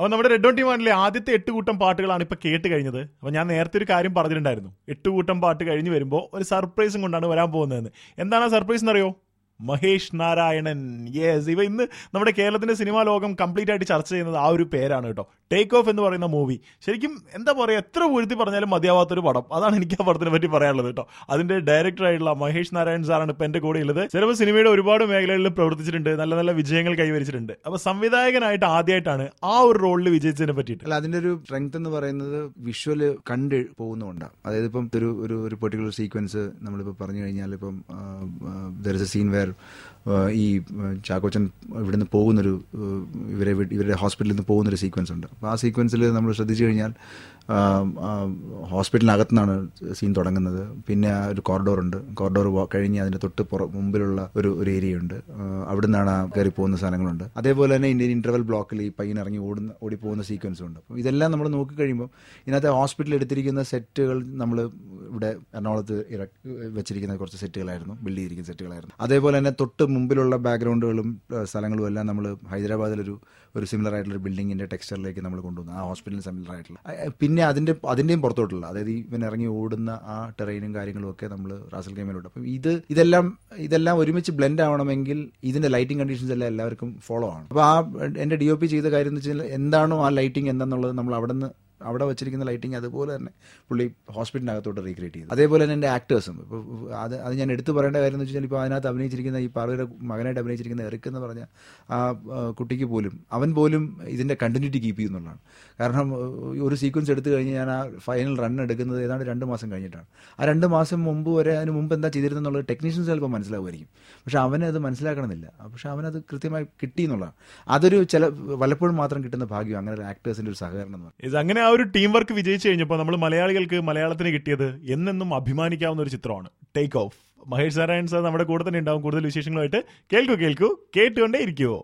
അപ്പോൾ നമ്മുടെ red on team ആണല്ലേ ആദ്യത്തെ എട്ട് കൂട്ടം പാട്ടുകളാണ് ഇപ്പൊ കേട്ട് കഴിഞ്ഞത് അപ്പോൾ ഞാൻ നേരത്തെ ഒരു കാര്യം പറഞ്ഞിട്ടുണ്ടായിരുന്നു എട്ട് കൂട്ടം പാട്ട് കഴിഞ്ഞ് വരുമ്പോൾ ഒരു സർപ്രൈസും കൊണ്ടാണ് വരാൻ പോകുന്നതെന്ന് എന്താണ് ആ സർപ്രൈസ് എന്നറിയോ മഹേഷ് നാരായണൻ യെസ് ഇവ ഇന്ന് നമ്മുടെ കേരളത്തിന്റെ സിനിമാ ലോകം കംപ്ലീറ്റ് ആയിട്ട് ചർച്ച ചെയ്യുന്നത് ആ ഒരു പേരാണ് കേട്ടോ ടേക്ക് ഓഫ് എന്ന് പറയുന്ന മൂവി ശരിക്കും എന്താ പറയുക എത്ര പൂഴ്ത്തി പറഞ്ഞാലും മതിയാവാത്തൊരു പടം അതാണ് എനിക്ക് ആ പടത്തിനെ പറ്റി പറയാനുള്ളത് കേട്ടോ അതിന്റെ ഡയറക്ടർ ആയിട്ടുള്ള മഹേഷ് നാരായൺ സാറാണ് ഇപ്പൊ എന്റെ കൂടെ ഉള്ളത് ചിലപ്പോൾ സിനിമയുടെ ഒരുപാട് മേഖലകളിൽ പ്രവർത്തിച്ചിട്ടുണ്ട് നല്ല നല്ല വിജയങ്ങൾ കൈവരിച്ചിട്ടുണ്ട് അപ്പൊ സംവിധായകനായിട്ട് ആദ്യമായിട്ടാണ് ആ ഒരു റോളിൽ വിജയിച്ചതിനെ പറ്റിയിട്ട് അല്ല അതിന്റെ ഒരു സ്ട്രെങ്ത് എന്ന് പറയുന്നത് വിഷ്വല് കണ്ട് പോകുന്നതുകൊണ്ടാണ് അതായത് ഇപ്പം ഒരു ഒരു ഒരു പെർട്ടിക്കുലർ സീക്വൻസ് നമ്മളിപ്പോൾ പറഞ്ഞു കഴിഞ്ഞാൽ ഇപ്പം there is a scene where ഈ ആ, ചാക്കോച്ചൻ ഇവിടുന്ന് പോകുന്നൊരു ആ, ഇവരെ വി- ഇവരുടെ ഹോസ്പിറ്റലിൽ നിന്ന് പോകുന്നൊരു സീക്വൻസ് ഉണ്ട് അപ്പോൾ ആ സീക്വൻസിൽ നമ്മൾ ശ്രദ്ധിച്ചു കഴിഞ്ഞാൽ ആ, ആ, ഹോസ്പിറ്റലിനകത്തു നിന്നാണ് സീൻ തുടങ്ങുന്നത് പിന്നെ ആ ഒരു കോറിഡോർ ഉണ്ട് കോറിഡോർ കഴിഞ്ഞ് അതിന്റെ തൊട്ട് പുറ മുമ്പിലുള്ള ഒരു ഒരു ഏരിയ ഉണ്ട് ആ, അവിടെ നിന്നാണ് ആ കയറി പോകുന്ന സ്ഥലങ്ങളുണ്ട് അതേപോലെ തന്നെ ഇന്ത്യൻ ഇന്റർവെൽ ബ്ലോക്കിൽ ഈ പയ്യൻ ഇറങ്ങി ഓടുന്ന ഓടി പോകുന്ന സീക്വൻസും ഉണ്ട് അപ്പോൾ ഇതെല്ലാം നമ്മൾ നോക്കിക്കഴിയുമ്പോൾ ഇതിനകത്ത് ഹോസ്പിറ്റലിൽ എടുത്തിരിക്കുന്ന സെറ്റുകൾ നമ്മൾ ഇവിടെ എറണാകുളത്ത് ഇറക്കി വെച്ചിരിക്കുന്ന കുറച്ച് സെറ്റുകളായിരുന്നു ബിൽഡ് ചെയ്തിരിക്കുന്ന സെറ്റുകളായിരുന്നു അതേപോലെ തന്നെ തൊട്ട് മുമ്പിലുള്ള ബാക്ക്ഗ്രൗണ്ടുകളും ഏഹ്, സ്ഥലങ്ങളും എല്ലാം നമ്മൾ ഹൈദരാബാദിലൊരു ഒരു സിമിലർ ആയിട്ടുള്ള ഒരു ബിൽഡിങ്ങിന്റെ ടെക്സ്ചറിലേക്ക് നമ്മൾ കൊണ്ടുവന്നു ആ ഹോസ്പിറ്റലിന് സിമിലർ ആയിട്ടുള്ള അഹ് പിന്നെ അതിന്റെ അതിന്റെയും പുറത്തോട്ടുള്ള അതായത് ഈ ഇവൻ ഇറങ്ങി ഓടുന്ന ആ ടെറൈനും കാര്യങ്ങളും ഒക്കെ നമ്മൾ റാസൽ ഗെയിമിലുണ്ട് അപ്പം ഇത് ഇതെല്ലാം ഇതെല്ലാം ഒരുമിച്ച് ബ്ലെൻഡ് ആവണമെങ്കിൽ ഇതിന്റെ ലൈറ്റിംഗ് കണ്ടീഷൻസ് എല്ലാം എല്ലാവർക്കും ഫോളോ ആണ് അപ്പോൾ ആ എന്റെ ഡി ഒ പി ചെയ്ത കാര്യം എന്ന് വെച്ചാൽ എന്താണോ ആ ലൈറ്റിംഗ് എന്താണെന്നുള്ളത് നമ്മൾ അവിടെ നിന്ന് അവിടെ വെച്ചിരിക്കുന്ന ലൈറ്റിംഗ് അതുപോലെ തന്നെ പുള്ളി ഹോസ്പിറ്റലിനകത്തോട്ട് റീക്രിയേറ്റ് ചെയ്തു അതേപോലെ തന്നെ എൻ്റെ ആക്ടേഴ്സും ഇപ്പോൾ അത് അത് ഞാൻ എടുത്തു പറയേണ്ട കാര്യം എന്ന് വെച്ചാൽ ഇപ്പോൾ അതിനകത്ത് അഭിനയിച്ചിരിക്കുന്ന ഈ പാർവതിയുടെ മകനായിട്ട് അഭിനയിച്ചിരിക്കുന്ന എറിക്ക് എന്ന് പറഞ്ഞ ആ ആ, കുട്ടിക്ക് പോലും അവൻ പോലും ഇതിൻ്റെ കണ്ടിന്യൂറ്റി കീപ്പ് ചെയ്യുന്നുള്ളതാണ് കാരണം ഏഹ്, ഒരു സീക്വൻസ് എടുത്തു കഴിഞ്ഞ് ഞാൻ ആ ഫൈനൽ റൺ എടുക്കുന്നത് ഏതാണ്ട് രണ്ട് മാസം കഴിഞ്ഞിട്ടാണ് ആ രണ്ട് മാസം മുമ്പ് വരെ അതിന് മുമ്പ് എന്താ ചെയ്തിരുന്നെന്നുള്ളത് ടെക്നീഷ്യൻസ് ചിലപ്പോൾ മനസ്സിലാവുമായിരിക്കും പക്ഷെ അവന് അത് മനസ്സിലാക്കണമെന്നില്ല പക്ഷെ അവനത് കൃത്യമായി കിട്ടി എന്നുള്ളതാണ് അതൊരു ചില വല്ലപ്പോഴും മാത്രം കിട്ടുന്ന ഭാഗ്യം അങ്ങനെ ഒരു ആക്ടേഴ്സിൻ്റെ ഒരു സഹകരണം എന്ന് പറയുന്നത് ഇത് അങ്ങനെ ആ ഒരു ടീം വർക്ക് വിജയിച്ചു കഴിഞ്ഞപ്പോൾ നമ്മൾ മലയാളികൾക്ക് മലയാളത്തിന് കിട്ടിയത് എന്നെന്നും അഭിമാനിക്കാവുന്ന ഒരു ചിത്രമാണ് take off Mahesh Narayan sir നമ്മുടെ കൂടെ തന്നെ ഉണ്ടാവും കൂടുതൽ വിശേഷങ്ങളുമായിട്ട് കേൾക്കൂ കേൾക്കൂ കേട്ടുകൊണ്ടേ ഇരിക്കുവോ